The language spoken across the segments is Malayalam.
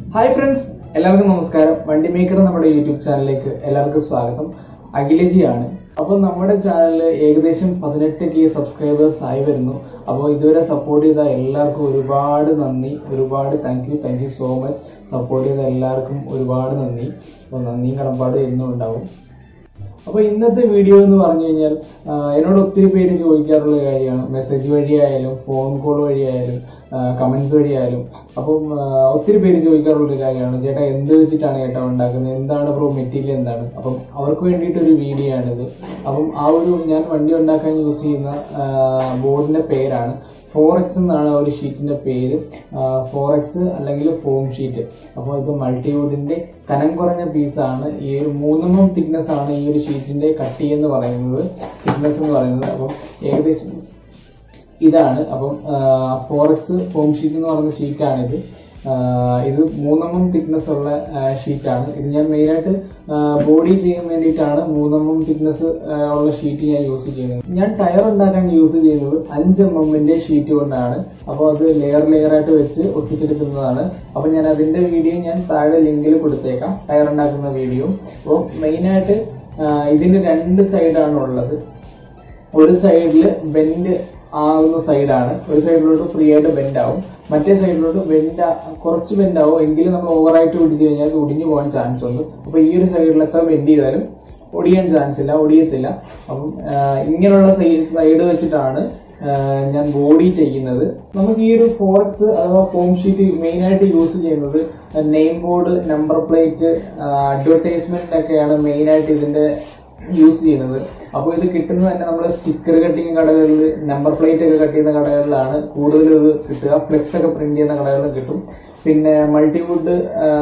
ഹായ് ഫ്രണ്ട്സ് എല്ലാവർക്കും നമസ്കാരം വണ്ടി മേക്കർ നമ്മുടെ യൂട്യൂബ് ചാനലിലേക്ക് എല്ലാവർക്കും സ്വാഗതം അഖിലജിയാണ് അപ്പോൾ നമ്മുടെ ചാനലിൽ ഏകദേശം പതിനെട്ട് കെ സബ്സ്ക്രൈബേഴ്സ് ആയി വരുന്നു അപ്പോൾ ഇതുവരെ സപ്പോർട്ട് ചെയ്ത എല്ലാവർക്കും ഒരുപാട് നന്ദി ഒരുപാട് thank you thank you so much support ചെയ്ത എല്ലാവർക്കും ഒരുപാട് നന്ദി അപ്പോൾ നന്ദിയും കടപ്പാടും എന്നും ഉണ്ടാവും അപ്പോൾ ഇന്നത്തെ വീഡിയോ എന്ന് പറഞ്ഞു കഴിഞ്ഞാൽ ആ, എന്നോട് ഒത്തിരി പേര് ചോദിക്കാറുള്ള കാര്യമാണ് മെസ്സേജ് വഴിയായാലും ഫോൺ കോൾ വഴിയായാലും കമന്റ്സ് വഴിയായാലും അപ്പം ആ, ഒത്തിരി പേര് ചോദിക്കാറുള്ള ഒരു കാര്യമാണ് ചേട്ടാ എന്ത് വെച്ചിട്ടാണ് ചേട്ടാ ഉണ്ടാക്കുന്നത് എന്താണ് ബ്രോ മെറ്റീരിയൽ എന്താണ് അപ്പം അവർക്ക് വേണ്ടിയിട്ടൊരു വീഡിയോ ആണിത് അപ്പം ആ ഒരു ഞാൻ വണ്ടി ഉണ്ടാക്കാൻ യൂസ് ചെയ്യുന്ന ബോർഡിന്റെ പേരാണ് ഫോർ എക്സ് എന്നാണ് ആ ഒരു ഷീറ്റിന്റെ പേര് ഫോർ എക്സ് അല്ലെങ്കിൽ ഫോം ഷീറ്റ് അപ്പോൾ ഇത് മൾട്ടിവുഡിന്റെ കനം കുറഞ്ഞ പീസാണ് ഈ ഒരു മൂന്നെണ്ണം തിക്നെസ് ആണ് ഈ ഒരു ഷീറ്റിന്റെ കട്ടി എന്ന് പറയുന്നത് തിക്നെസ് എന്ന് പറയുന്നത് അപ്പം ഏകദേശം ഇതാണ് അപ്പം ഫോർ എക്സ് ഫോം ഷീറ്റ് എന്ന് പറയുന്ന ഷീറ്റാണിത് ആഹ് ഇത് മൂന്നെണ്ണം തിക്നെസ് ഉള്ള ഷീറ്റാണ് ഇത് ഞാൻ മെയിനായിട്ട് ബോഡി ചെയ്യാൻ വേണ്ടിയിട്ടാണ് മൂന്നെണ്ണം തിക്നെസ് ഉള്ള ഷീറ്റ് ഞാൻ യൂസ് ചെയ്യുന്നത് ഞാൻ ടയർ ഉണ്ടാക്കാൻ യൂസ് ചെയ്യുന്നത് അഞ്ച് എം എമ്മിന്റെ ഷീറ്റ് കൊണ്ടാണ് അപ്പോൾ അത് ലെയർ ലെയർ ആയിട്ട് വെച്ച് ഒട്ടിച്ചെടുക്കുന്നതാണ് അപ്പോൾ ഞാൻ അതിന്റെ വീഡിയോ ഞാൻ താഴെ ലിങ്കിൽ കൊടുത്തേക്കാം ടയർ ഉണ്ടാക്കുന്ന വീഡിയോ അപ്പോൾ മെയിനായിട്ട് ഇതിന് രണ്ട് സൈഡാണ് ഉള്ളത് ഒരു സൈഡിൽ ബെൻഡ് ആകുന്ന സൈഡാണ് ഒരു സൈഡിലോട്ട് ഫ്രീ ആയിട്ട് ബെൻഡ് ആവും മറ്റേ സൈഡിലോട്ട് ബെൻഡ് കുറച്ച് ബെൻഡ് ആവും എങ്കിലും നമ്മൾ ഓവറായിട്ട് പിടിച്ചു കഴിഞ്ഞാൽ അത് ഒടിഞ്ഞു പോകാൻ ചാൻസ് ഉണ്ട് അപ്പൊ ഈ ഒരു സൈഡിൽ എത്ര ബെൻഡ് ചെയ്താലും ഒടിയാൻ ചാൻസ് ഇല്ല ഒടിയത്തില്ല അപ്പം ആ, ഇങ്ങനെയുള്ള സൈഡ് സൈഡ് വെച്ചിട്ടാണ് ആ, ഞാൻ ബോഡി ചെയ്യുന്നത് നമുക്ക് ഈ ഒരു ഫോർക്സ് അഥവാ ഫോം ഷീറ്റ് മെയിൻ ആയിട്ട് യൂസ് ചെയ്യുന്നത് name board number plate advertisement ഒക്കെയാണ് മെയിൻ ആയിട്ട് ഇതിന്റെ യൂസ് ചെയ്യുന്നത് അപ്പോൾ ഇത് കിട്ടുന്നത് തന്നെ നമ്മൾ സ്റ്റിക്കർ കട്ടിങ് കടകളിൽ നമ്പർ പ്ലേറ്റ് ഒക്കെ കട്ട് ചെയ്യുന്ന കടകളിലാണ് കൂടുതൽ ഇത് കിട്ടുക ഫ്ലെക്സ് ഒക്കെ പ്രിന്റ് ചെയ്യുന്ന കടകളിലും കിട്ടും പിന്നെ മൾട്ടിവുഡ്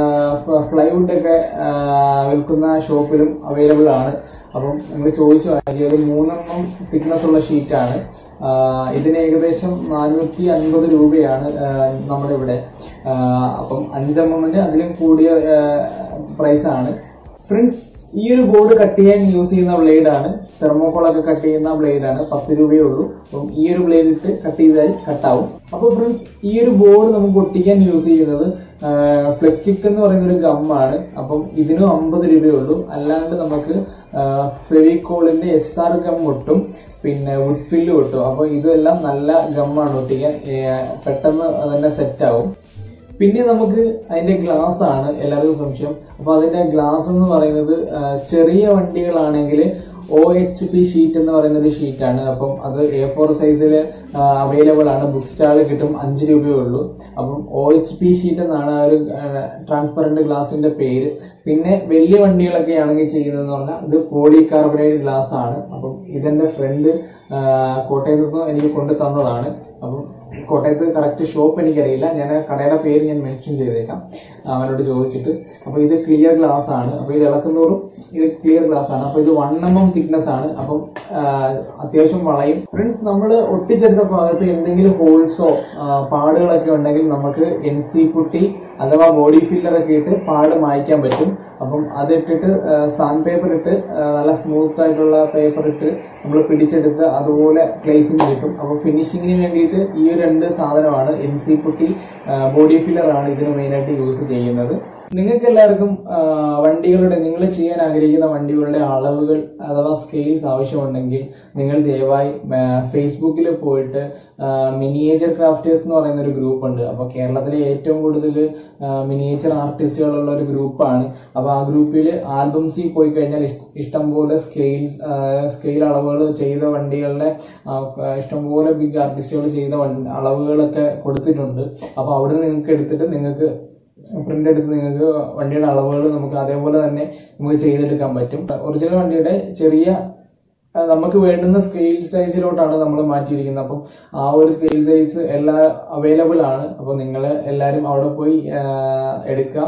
ഫ്ലൈവുഡ് ഒക്കെ ആ, വിൽക്കുന്ന ഷോപ്പിലും അവൈലബിൾ ആണ് അപ്പം നിങ്ങൾ ചോദിച്ചു വാങ്ങി ഒരു മൂന്നെണ്ണം തിക്നെസ് ഉള്ള ഷീറ്റാണ് ഇതിന് ഏകദേശം നാനൂറ്റി അൻപത് രൂപയാണ് ആ, നമ്മുടെ ഇവിടെ ആ, അപ്പം അഞ്ചെണ്ണത്തിന് അതിലും കൂടിയ പ്രൈസ് ആണ് ഫ്രണ്ട്സ് ഈ ഒരു ബോർഡ് കട്ട് ചെയ്യാൻ യൂസ് ചെയ്യുന്ന ബ്ലേഡ് ആണ് തെർമോകോൾ ഒക്കെ കട്ട് ചെയ്യുന്ന ബ്ലേഡ് ആണ് പത്ത് രൂപയേ ഉള്ളൂ അപ്പം ഈ ഒരു ബ്ലേഡ് ഇട്ട് കട്ട് ചെയ്താൽ കട്ടാവും അപ്പോൾ ഫ്രണ്ട്സ് ഈ ഒരു ബോർഡ് നമുക്ക് ഒട്ടിക്കാൻ യൂസ് ചെയ്യുന്നത് പ്ലസ്റ്റിക് എന്ന് പറയുന്ന ഒരു ഗമ്മാണ് അപ്പം ഇതിനും അമ്പത് രൂപയേ ഉള്ളൂ അല്ലാണ്ട് നമുക്ക് ഫെവിക്കോളിന്റെ എസ് ആർ ഗം ഒട്ടും പിന്നെ വുഡ് ഫില്ല് ഒട്ടും അപ്പോൾ ഇതെല്ലാം നല്ല ഗമ്മാണ് ഒട്ടിക്കാൻ ഏർ പെട്ടെന്ന് തന്നെ സെറ്റ് ആവും പിന്നെ നമുക്ക് അതിന്റെ ഗ്ലാസ് ആണ് എല്ലാവർക്കും സംശയം അപ്പൊ അതിന്റെ ഗ്ലാസ് എന്ന് പറയുന്നത് ആ, ചെറിയ വണ്ടികളാണെങ്കിൽ ഒ എച്ച് പി ഷീറ്റ് എന്ന് പറയുന്ന ഒരു ഷീറ്റാണ് അപ്പം അത് എ ഫോർ സൈസിൽ അവൈലബിൾ ആണ് ബുക്ക് സ്റ്റാളിൽ കിട്ടും അഞ്ച് രൂപയേ ഉള്ളൂ അപ്പം ഒ എച്ച് പി ഷീറ്റ് എന്നാണ് ആ ഒരു ട്രാൻസ്പെറന്റ് ഗ്ലാസിന്റെ പേര് പിന്നെ വലിയ വണ്ടികളൊക്കെ ആണെങ്കിൽ ചെയ്യുന്നതെന്ന് പറഞ്ഞാൽ ഇത് പോളി കാർബണേറ്റ് ഗ്ലാസ് ആണ് അപ്പം ഇതെന്റെ ഫ്രണ്ട് കോട്ടയത്ത് നിന്ന് എനിക്ക് കൊണ്ടു തന്നതാണ് അപ്പം കോട്ടയത്ത് കറക്റ്റ് ഷോപ്പ് എനിക്കറിയില്ല ഞാൻ ആ കടയുടെ പേര് ഞാൻ മെൻഷൻ ചെയ്തേക്കാം അവനോട് ചോദിച്ചിട്ട് അപ്പൊ ഇത് ക്ലിയർ ഗ്ലാസ് ആണ് അപ്പൊ ഇത് ഇളക്കുന്നോറും ഇത് ക്ലിയർ ഗ്ലാസ് ആണ് അപ്പൊ ഇത് വൺ എം എം തിക്നെസ് ആണ് അപ്പം ആ, അത്യാവശ്യം വളയും ഫ്രണ്ട്സ് നമ്മൾ ഒട്ടിച്ചെടുത്ത ഭാഗത്ത് എന്തെങ്കിലും ഹോൾസോ പാടുകളൊക്കെ ഉണ്ടെങ്കിൽ നമുക്ക് എൻ സി പുട്ടി അഥവാ ബോഡി ഫില്ലർ ഒക്കെ ഇട്ട് പാട് മായ്ക്കാൻ പറ്റും അപ്പം അതിട്ടിട്ട് സാൻഡ് പേപ്പർ ഇട്ട് ആ, നല്ല സ്മൂത്ത് ആയിട്ടുള്ള പേപ്പർ ഇട്ട് നമ്മൾ പിടിച്ചെടുത്ത് അതുപോലെ ക്ലേസിങ് കിട്ടും അപ്പോൾ ഫിനിഷിങ്ങിന് വേണ്ടിയിട്ട് ഈ ഒരു രണ്ട് സാധനമാണ് N C putty body filler ആണ് ഇതിന് മെയിനായിട്ട് യൂസ് ചെയ്യുന്നത് നിങ്ങൾക്ക് എല്ലാവർക്കും ആ, വണ്ടികളുടെ നിങ്ങൾ ചെയ്യാൻ ആഗ്രഹിക്കുന്ന വണ്ടികളുടെ അളവുകൾ അഥവാ സ്കെയിൽസ് ആവശ്യമുണ്ടെങ്കിൽ നിങ്ങൾ ദയവായി ഫേസ്ബുക്കിൽ പോയിട്ട് മിനിയേച്ചർ ക്രാഫ്റ്റേഴ്സ് എന്ന് പറയുന്ന ഒരു ഗ്രൂപ്പ് ഉണ്ട് അപ്പോൾ കേരളത്തിലെ ഏറ്റവും കൂടുതൽ മിനിയേച്ചർ ആർട്ടിസ്റ്റുകളുള്ള ഒരു ഗ്രൂപ്പാണ് അപ്പോൾ ആ ഗ്രൂപ്പിൽ ആൽബംസിൽ പോയി കഴിഞ്ഞാൽ ഇഷ്- ഇഷ്ടംപോലെ സ്കെയിൽസ് സ്കെയിൽ അളവുകൾ ചെയ്ത വണ്ടികളുടെ ആ, ഇഷ്ടംപോലെ ബിഗ് ആർട്ടിസ്റ്റുകൾ ചെയ്ത വണ്ടി- അളവുകളൊക്കെ കൊടുത്തിട്ടുണ്ട് അപ്പോൾ അവിടെ നിങ്ങൾക്ക് എടുത്തിട്ട് നിങ്ങൾക്ക് പ്രിന്റ് എടുത്ത് നിങ്ങൾക്ക് വണ്ടിയുടെ അളവുകൾ നമുക്ക് അതേപോലെ തന്നെ നമുക്ക് ചെയ്തെടുക്കാൻ പറ്റും ഒറിജിനൽ വണ്ടിയുടെ ചെറിയ ആ, നമുക്ക് വേണ്ടുന്ന സ്കെയിൽ സൈസിലോട്ടാണ് നമ്മൾ മാറ്റിയിരിക്കുന്നത് അപ്പം ആ ഒരു സ്കെയിൽ സൈസ് എല്ലാം അവൈലബിൾ ആണ് അപ്പോൾ നിങ്ങൾ എല്ലാവരും അവിടെ പോയി ആ, എടുക്കുക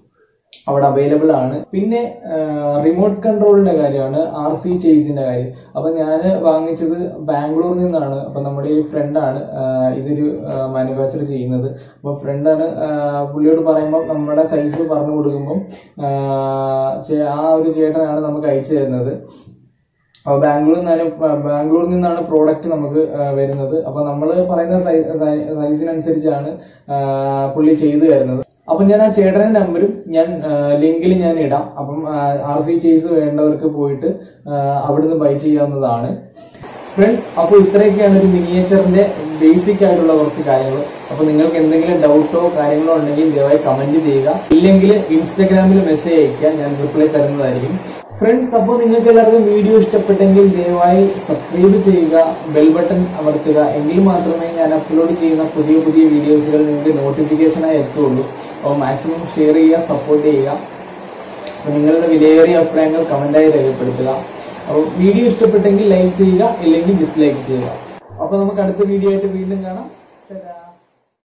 അവിടെ അവൈലബിൾ ആണ് പിന്നെ റിമോട്ട് കൺട്രോളിന്റെ കാര്യമാണ് ആർ സി ചേസിന്റെ കാര്യം അപ്പൊ ഞാൻ വാങ്ങിച്ചത് ബാംഗ്ലൂരിൽ നിന്നാണ് അപ്പൊ നമ്മുടെ ഈ ഫ്രണ്ടാണ് ഇതൊരു മാനുഫാക്ചർ ചെയ്യുന്നത് അപ്പൊ ഫ്രണ്ടാണ് പുള്ളിയോട് പറയുമ്പോൾ നമ്മുടെ സൈസ് പറഞ്ഞു കൊടുക്കുമ്പോൾ ആ ഒരു ചേട്ടനാണ് നമുക്ക് അയച്ചു തരുന്നത് അപ്പൊ ബാംഗ്ലൂരിൽ നിന്നാണ് ബാംഗ്ലൂരിൽ നിന്നാണ് പ്രോഡക്റ്റ് നമുക്ക് ആ, വരുന്നത് അപ്പൊ നമ്മൾ പറയുന്ന സൈ- സൈ- സൈസിനനുസരിച്ചാണ് ആ, പുള്ളി ചെയ്തു തരുന്നത് അപ്പം ഞാൻ ആ ചേട്ടന്റെ നമ്പരും ഞാൻ ലിങ്കിൽ ഞാൻ ഇടാം അപ്പം ആർ സി ചേസ് വേണ്ടവർക്ക് പോയിട്ട് ആ, അവിടുന്ന് ബൈ ചെയ്യാവുന്നതാണ് ഫ്രണ്ട്സ് അപ്പോൾ ഇത്രയൊക്കെയാണ് ഒരു മിനിയേച്ചറിന്റെ ബേസിക് ആയിട്ടുള്ള കുറച്ച് കാര്യങ്ങൾ അപ്പോൾ നിങ്ങൾക്ക് എന്തെങ്കിലും ഡൗട്ടോ കാര്യങ്ങളോ ഉണ്ടെങ്കിൽ ദയവായി കമന്റ് ചെയ്യുക ഇല്ലെങ്കിൽ ഇൻസ്റ്റാഗ്രാമിൽ മെസ്സേജ് അയക്കുക ഞാൻ റിപ്ലൈ തരുന്നതായിരിക്കും ഫ്രണ്ട്സ് അപ്പോൾ നിങ്ങൾക്ക് എല്ലാവർക്കും വീഡിയോ ഇഷ്ടപ്പെട്ടെങ്കിൽ ദയവായി സബ്സ്ക്രൈബ് ചെയ്യുക ബെൽ ബട്ടൺ അമർത്തുക എങ്കിൽ മാത്രമേ ഞാൻ അപ്ലോഡ് ചെയ്യുന്ന പുതിയ പുതിയ വീഡിയോസുകൾ നിങ്ങൾക്ക് നോട്ടിഫിക്കേഷനായി എത്തുള്ളൂ അപ്പോൾ മാക്സിമം ഷെയർ ചെയ്യുക സപ്പോർട്ട് ചെയ്യുക അപ്പോൾ നിങ്ങളുടെ വിലയേറിയ അഭിപ്രായങ്ങൾ കമന്റായി രേഖപ്പെടുത്തുക അപ്പോൾ വീഡിയോ ഇഷ്ടപ്പെട്ടെങ്കിൽ ലൈക്ക് ചെയ്യുക ഇല്ലെങ്കിൽ ഡിസ്ലൈക്ക് ചെയ്യുക അപ്പോൾ നമുക്ക് അടുത്ത വീഡിയോ ആയിട്ട് വീണ്ടും കാണാം Ta-da.